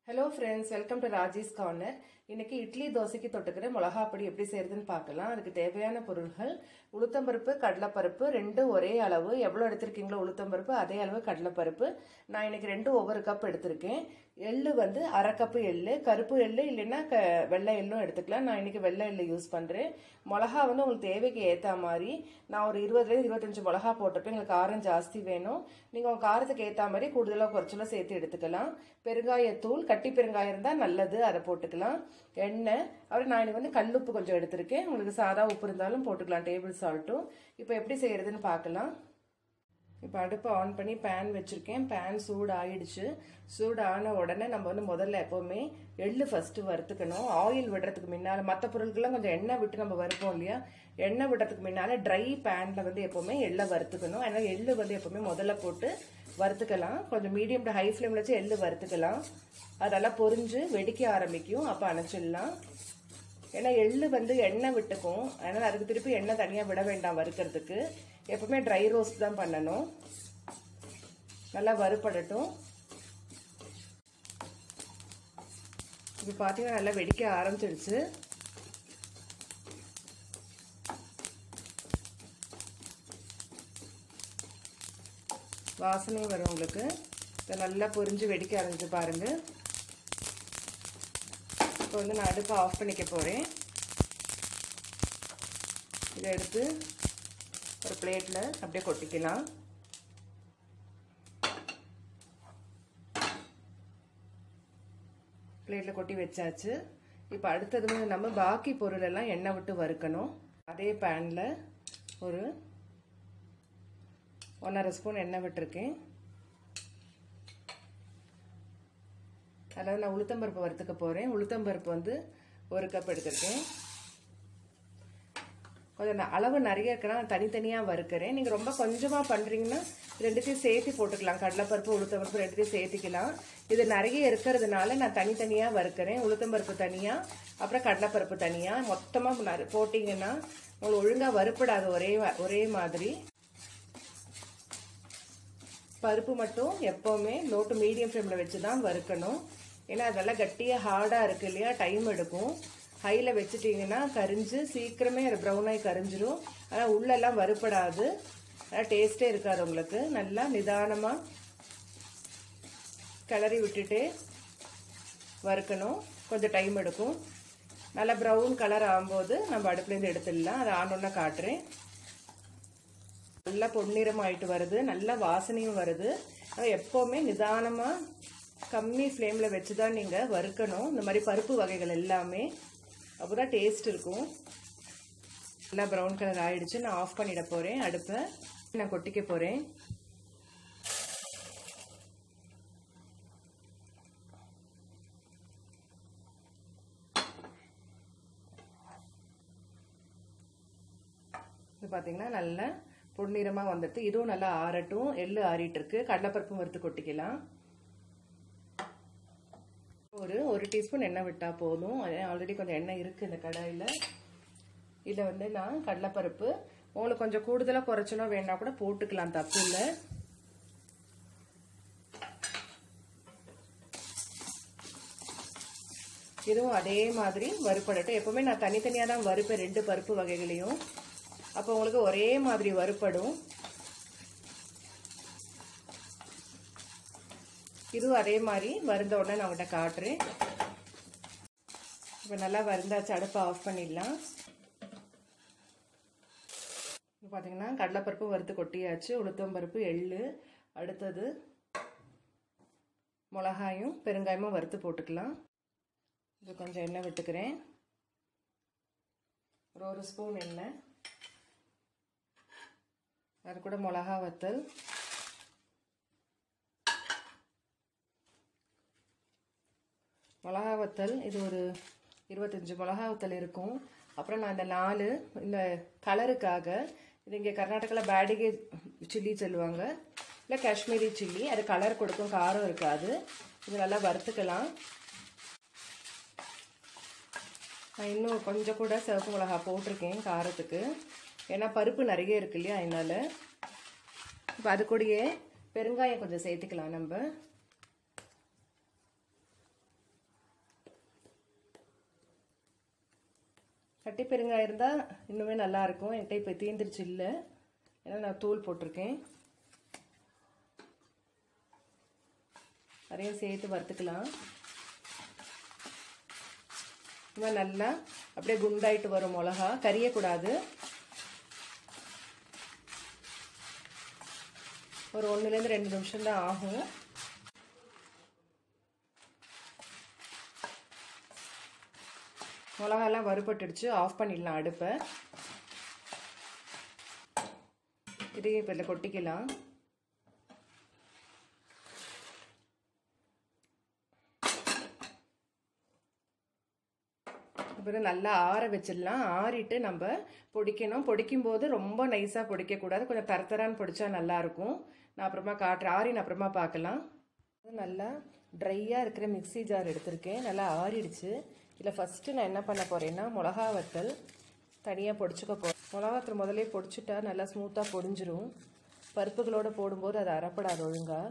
hello friends welcome to Raji's corner இன்னைக்கு இட்லி தோசைக்கு தொட்டுக்கிற மிளகா பொடி எப்படி செய்யறதுன்னு பார்க்கலாம் அதுக்கு தேவையான பொருள்கள் உளுத்தம்பருப்பு கடலைப்பருப்பு ரெண்டும் ஒரே அளவு எவ்வளோ எடுத்திருக்கீங்களோ உளுத்தம்பருப்பு அதே அளவு கடலைப்பருப்பு நான் இன்னைக்கு ரெண்டும் ஒவ்வொரு கப் எடுத்திருக்கேன் எள்ளு வந்து அரை கப்பு எள்ளு கருப்பு எள்ளு இல்லைன்னா க வெள்ளை எள்ளும் எடுத்துக்கலாம் நான் இன்னைக்கு வெள்ளை எள்ளு யூஸ் பண்ணுறேன் மிளகா வந்து உங்களுக்கு தேவைக்கு ஏற்ற மாதிரி நான் ஒரு இருபதுலேருந்து இருபத்தஞ்சு மிளகா போட்டிருப்பேன் எங்களுக்கு காரம் ஜாஸ்தி வேணும் நீங்கள் உங்கள் காரத்துக்கு ஏற்ற மாதிரி கூடுதலாக குறைச்சலோ சேர்த்து எடுத்துக்கலாம் பெருங்காயத்தூள் கட்டி பெருங்காயம் இருந்தால் நல்லது அதை போட்டுக்கலாம் எண்ணெய் அப்புறம் நான் இன்னைக்கு வந்து கல்லுப்பு கொஞ்சம் எடுத்திருக்கேன் உங்களுக்கு சாதா உப்பு இருந்தாலும் போட்டுக்கலாம் டேபிள் சால்ட்டும் இப்போ எப்படி செய்யறதுன்னு பார்க்கலாம் இப்போ அடுப்பை ஆன் பண்ணி பேன் வச்சுருக்கேன் பேன் சூடு ஆயிடுச்சு சூடு ஆன உடனே நம்ம வந்து முதல்ல எப்போவுமே எள்ளு ஃபஸ்ட்டு வறுத்துக்கணும் ஆயில் விடுறதுக்கு முன்னால் மற்ற பொருட்கள்லாம் கொஞ்சம் எண்ணெய் விட்டு நம்ம வறுப்போம் இல்லையா எண்ணெய் விடுறதுக்கு முன்னால் ட்ரை பேனில் வந்து எப்போவுமே எள்ளை வறுத்துக்கணும் அதனால் எள்ளு வந்து எப்போவுமே முதல்ல போட்டு வறுத்துக்கலாம் கொஞ்சம் மீடியம் டு ஹை ஃப்ளேமில் வச்சு எள்ளு வறுத்துக்கலாம் அதெல்லாம் பொரிஞ்சு வெடிக்க ஆரம்பிக்கும் அப்போ அணைச்சிடலாம் ஏன்னா எள்ளு வந்து எண்ணெய் விட்டுக்கும் அதனால் அதுக்கு திருப்பி எண்ணெய் தனியாக விட வேண்டாம் வறுக்கிறதுக்கு எப்பவுமே ட்ரை ரோஸ்ட் தான் பண்ணணும் நல்லா வறுப்படட்டும் இப்போ பார்த்தீங்கன்னா நல்லா வெடிக்க ஆரம்பிச்சிடுச்சு வாசனையும் வரும் உங்களுக்கு இதை நல்லா பொரிஞ்சு வெடிக்க ஆரம்பிச்சு பாருங்கள் இப்போ வந்து நான் அடுப்பை ஆஃப் பண்ணிக்க போகிறேன் இதை எடுத்து ஒரு பிளேட்டில் அப்படியே கொட்டிக்கலாம் பிளேட்டில் கொட்டி வச்சாச்சு இப்போ அடுத்தது நம்ம பாக்கி பொருள் எல்லாம் எண்ணெய் விட்டு வறுக்கணும் அதே பேனில் ஒரு ஒன்றரை ஸ்பூன் எண்ணெய் விட்டுருக்கேன் அதாவது நான் உளுத்தம்பருப்பு வறுத்துக்க போகிறேன் உளுத்தம்பருப்பு வந்து ஒரு கப் எடுத்திருக்கேன் கொஞ்சம் அளவு நிறைய இருக்கலாம் தனித்தனியாக வறுக்கிறேன் நீங்கள் ரொம்ப கொஞ்சமாக பண்ணுறீங்கன்னா ரெண்டுத்தையும் சேர்த்து போட்டுக்கலாம் கடலைப்பருப்பு உளுத்தம்பருப்பு ரெண்டுத்தையும் சேர்த்துக்கலாம் இது நிறைய இருக்கிறதுனால நான் தனித்தனியாக வறுக்கிறேன் உளுத்தம்பருப்பு தனியாக அப்புறம் கடலைப்பருப்பு தனியாக மொத்தமாக போட்டிங்கன்னா உங்களுக்கு ஒழுங்காக வறுப்படாது ஒரே ஒரே மாதிரி பருப்பு மட்டும் எப்போவுமே லோ டு மீடியம் ஃப்ளேமில் வச்சு தான் வறுக்கணும் ஏன்னா அதெல்லாம் கட்டியாக ஹார்டாக இருக்கு இல்லையா டைம் எடுக்கும் ஹையில் வச்சுட்டிங்கன்னா கரிஞ்சு சீக்கிரமே அது ப்ரௌன் ஆகி கரிஞ்சிரும் ஆனால் உள்ளெல்லாம் வறுப்படாது ஆனால் டேஸ்ட்டே இருக்காது உங்களுக்கு நல்லா நிதானமாக கிளறி விட்டுட்டு வறுக்கணும் கொஞ்சம் டைம் எடுக்கும் நல்லா ப்ரௌன் கலர் ஆகும்போது நம்ம அடுப்புலேருந்து எடுத்துடலாம் அதை ஆனோன்னா காட்டுறேன் நல்லா பொன்னிறம் ஆயிட்டு வருது நல்லா வாசனையும் வருது எப்போவுமே நிதானமாக கம்மி ஃப்ளேமில் வச்சு தான் நீங்கள் வறுக்கணும் இந்த மாதிரி பருப்பு வகைகள் எல்லாமே அப்போ தான் டேஸ்ட் இருக்கும் நல்லா ப்ரௌன் கலர் ஆயிடுச்சு நான் ஆஃப் பண்ணிட போகிறேன் அடுப்பை நான் கொட்டிக்க போகிறேன் இது பார்த்தீங்கன்னா நல்லா பொன்னிறமாக வந்துட்டு இதுவும் நல்லா ஆறட்டும் எள்ளு ஆறிட்டு இருக்கு கடலைப்பருப்பும் வறுத்து கொட்டிக்கலாம் ஒரு ஒரு டீஸ்பூன் எண்ணெய் விட்டால் போதும் ஆல்ரெடி கொஞ்சம் எண்ணெய் இருக்குது இந்த கடாயில் இதில் வந்து நான் கடலைப்பருப்பு உங்களுக்கு கொஞ்சம் கூடுதலாக குறைச்சனோ வேணா கூட போட்டுக்கலாம் தப்பு இல்லை இதுவும் அதே மாதிரி வறுப்படட்டும் எப்பவுமே நான் தனித்தனியாக தான் வறுப்பேன் ரெண்டு பருப்பு வகைகளையும் அப்போ உங்களுக்கு ஒரே மாதிரி வறுப்படும் இதுவும் அதே மாதிரி வருந்த உடனே நான் உங்கள்கிட்ட காட்டுறேன் இப்போ நல்லா வருந்தாச்சு அடுப்பை ஆஃப் பண்ணிடலாம் இப்போ பார்த்தீங்கன்னா கடலைப்பருப்பு வறுத்து கொட்டியாச்சு உளுத்தம் பருப்பு எள்ளு அடுத்தது மிளகாயும் பெருங்காயமும் வறுத்து போட்டுக்கலாம் இது கொஞ்சம் எண்ணெய் விட்டுக்கிறேன் ஒரு ஒரு ஸ்பூன் எண்ணெய் அது கூட மிளகா வத்தல் மிளகா வத்தல் இது ஒரு இருபத்தஞ்சி மிளகா வத்தல் இருக்கும் அப்புறம் நான் இந்த நாலு இந்த கலருக்காக இது இங்கே கர்நாடகாவில் பேடிகை சில்லி சொல்லுவாங்க இல்லை காஷ்மீரி சில்லி அது கலர் கொடுக்கும் காரம் இருக்காது இது நல்லா வறுத்துக்கலாம் நான் இன்னும் கொஞ்சம் கூட சிவப்பு மிளகா போட்டிருக்கேன் காரத்துக்கு ஏன்னா பருப்பு நிறைய இருக்கு இல்லையா அதனால இப்போ அது கூடயே பெருங்காயம் கொஞ்சம் சேர்த்துக்கலாம் நம்ம கட்டி பெருங்காயம் இருந்தால் இன்னுமே நல்லாயிருக்கும் என்கிட்ட இப்போ தீந்துருச்சு இல்லை ஏன்னா நான் தூள் போட்டிருக்கேன் அதையும் சேர்த்து வறுத்துக்கலாம் இந்த நல்லா அப்படியே குண்டாயிட்டு வரும் மிளகா கரியக்கூடாது ஒரு ஒன்றுலேருந்து ரெண்டு நிமிஷம் தான் ஆகும் மிளகாலாம் வறுபட்டுடுச்சு ஆஃப் பண்ணிடலாம் அடுப்பை இதையும் இப்போ இதில் கொட்டிக்கலாம் அப்புறம் நல்லா ஆற வச்சிடலாம் ஆறிட்டு நம்ம பொடிக்கணும் பொடிக்கும் போது ரொம்ப நைஸாக பொடிக்கக்கூடாது கொஞ்சம் தரத்தரான்னு பொடிச்சா நல்லாயிருக்கும் நான் அப்புறமா காட்டுறேன் ஆறின அப்புறமா பார்க்கலாம் நல்லா ட்ரையாக இருக்கிற மிக்சி ஜார் எடுத்திருக்கேன் நல்லா ஆறிடுச்சு இதில் ஃபஸ்ட்டு நான் என்ன பண்ண போகிறேன்னா மிளகா வத்தல் தனியாக பொடிச்சுக்க போகிறேன் மிளகாத்தூள் முதலே பொடிச்சிட்டா நல்லா ஸ்மூத்தாக பொடிஞ்சிரும் பருப்புகளோடு போடும்போது அது அறப்படாது ஒழுங்காக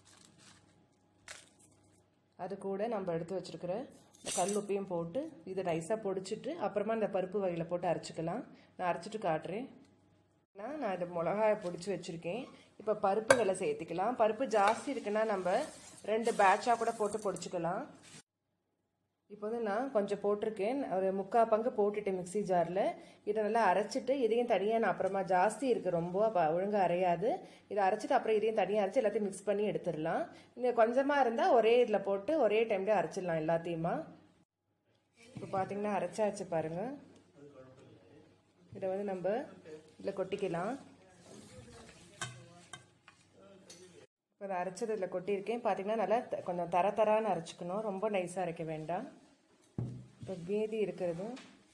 அது கூட நம்ம எடுத்து வச்சுருக்கிற இந்த கல் உப்பையும் போட்டு இதை நைஸாக பொடிச்சிட்டு அப்புறமா இந்த பருப்பு வகையில் போட்டு அரைச்சிக்கலாம் நான் அரைச்சிட்டு காட்டுறேன் நான் இந்த மிளகாயை பொடிச்சு வச்சுருக்கேன் இப்போ பருப்புகளை சேர்த்துக்கலாம் பருப்பு ஜாஸ்தி இருக்குன்னா நம்ம ரெண்டு பேட்சாக கூட போட்டு பொடிச்சுக்கலாம் இப்போ வந்து நான் கொஞ்சம் போட்டிருக்கேன் ஒரு முக்கால் பங்கு போட்டுட்டேன் மிக்சி ஜாரில் இதை நல்லா அரைச்சிட்டு இதையும் தனியாக நான் அப்புறமா ஜாஸ்தி இருக்குது ரொம்ப அப்போ ஒழுங்காக அரையாது இதை அரைச்சிட்டு அப்புறம் இதையும் தனியாக அரைச்சி எல்லாத்தையும் மிக்ஸ் பண்ணி எடுத்துடலாம் இன்னும் கொஞ்சமாக இருந்தால் ஒரே இதில் போட்டு ஒரே டைம்லேயே அரைச்சிடலாம் எல்லாத்தையுமா இப்போ பார்த்தீங்கன்னா அரைச்சாச்சு பாருங்கள் இதை வந்து நம்ம இதில் கொட்டிக்கலாம் இப்போ அதை அரைச்சது இதில் கொட்டியிருக்கேன் பார்த்தீங்கன்னா நல்லா கொஞ்சம் தர தரான்னு அரைச்சிக்கணும் ரொம்ப நைஸாக அரைக்க வேண்டாம் இப்போ மீதி இருக்கிறது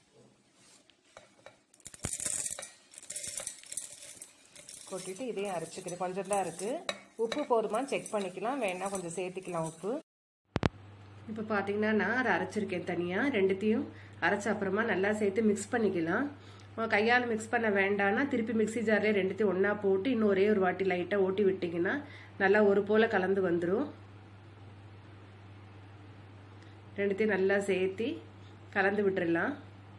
கொட்டிட்டு இதையும் அரைச்சிக்கிறேன் கொஞ்சம் தான் இருக்குது உப்பு போதுமான்னு செக் பண்ணிக்கலாம் வேணால் கொஞ்சம் சேர்த்துக்கலாம் உப்பு இப்போ பார்த்தீங்கன்னா நான் அதை அரைச்சிருக்கேன் தனியாக ரெண்டுத்தையும் அரைச்ச அப்புறமா நல்லா சேர்த்து மிக்ஸ் பண்ணிக்கலாம் கையால் மிக்ஸ் பண்ண வேண்டாம்னா திருப்பி மிக்சி ஜார்லேயே ரெண்டுத்தையும் ஒன்றா போட்டு இன்னும் ஒரே ஒரு வாட்டி லைட்டாக ஓட்டி விட்டிங்கன்னா நல்லா ஒரு போல் கலந்து வந்துடும் ரெண்டுத்தையும் நல்லா சேர்த்தி கலந்து விட்டுடலாம்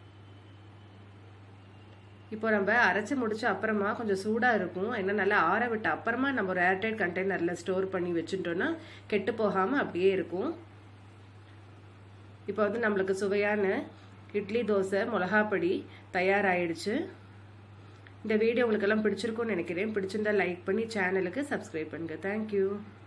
இப்போ நம்ம அரைச்சி முடிச்ச அப்புறமா கொஞ்சம் சூடாக இருக்கும் ஏன்னா நல்லா ஆற விட்ட அப்புறமா நம்ம ஒரு ஏர்டைட் கண்டெய்னரில் ஸ்டோர் பண்ணி வச்சுட்டோன்னா கெட்டு போகாமல் அப்படியே இருக்கும் இப்போ வந்து நம்மளுக்கு சுவையான இட்லி தோசை மிளகாப்பொடி தயாராகிடுச்சு இந்த வீடியோ உங்களுக்கெல்லாம் பிடிச்சிருக்கும்னு நினைக்கிறேன் பிடிச்சிருந்தா லைக் பண்ணி சேனலுக்கு சப்ஸ்கிரைப் பண்ணுங்கள் தேங்க்யூ